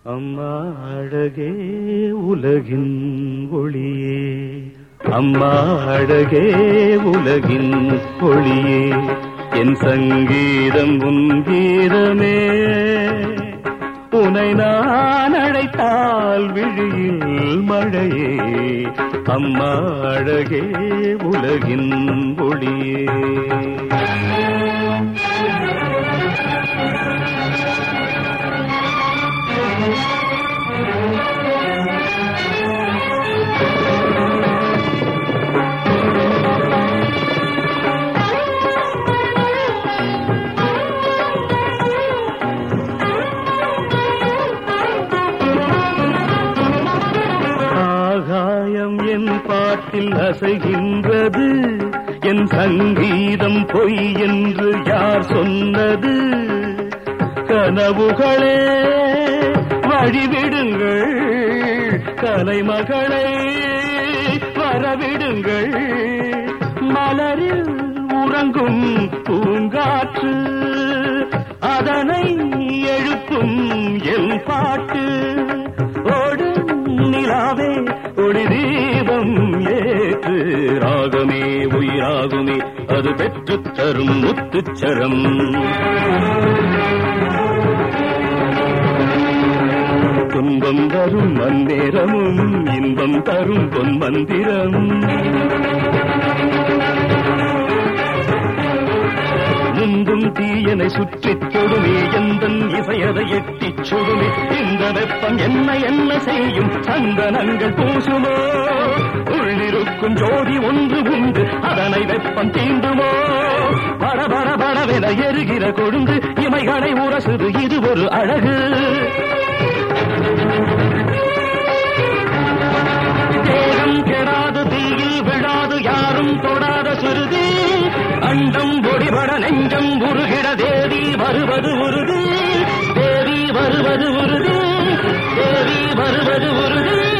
அம்மா அழகே உலகின் ஒளியே அம்மா அழகே உலகின் ஒளியே என் சங்கீதம் உன் கீதமே உனை நான் அழைத்தால் விழியில் மழையே அம்மா அழகே உலகின் ஒளியே ஆகாயம் என் பாட்டில் அசைகின்றது என் சங்கீதம் பொய் என்று யார் சொன்னது கனவுகளே வழிவிடுங்கள் கலைமகளை வரவிடுங்கள் மலரில் உறங்கும் பூங்காற்று அதனை எழுப்பும் என் பாட்டு ஓடும் நிலாவே ஒளி தீபம் ஏற்று ராகமே உயிராகுமே அது பெற்றுத் தரும் முத்துச்சரம் துன்பம் தரும் மந்தேரமும் இன்பம் தரும் பொன் மந்திரம் முந்தும் தீயனை சுற்றித் தொடுமே எந்தன் இசையதை எட்டிச் சுடுமே இந்த வெப்பம் என்ன என்ன செய்யும் சந்தனங்கள் பூசுமோ உள்ளிருக்கும் ஜோதி ஒன்று உண்டு அதனை வெப்பம் தீண்டுமோ பட பட படவென எருகிற கொழுந்து இமைகளை உரசுது இது ஒரு அழகு தேகம் கெடாது தீயில் விழாது யாரும் தொடாத சுருதி அண்டம் பொடிபட நெஞ்சம் உருகிட தேவி வருவது உருது தேவி வருவது உருது தேவி வருவது உருது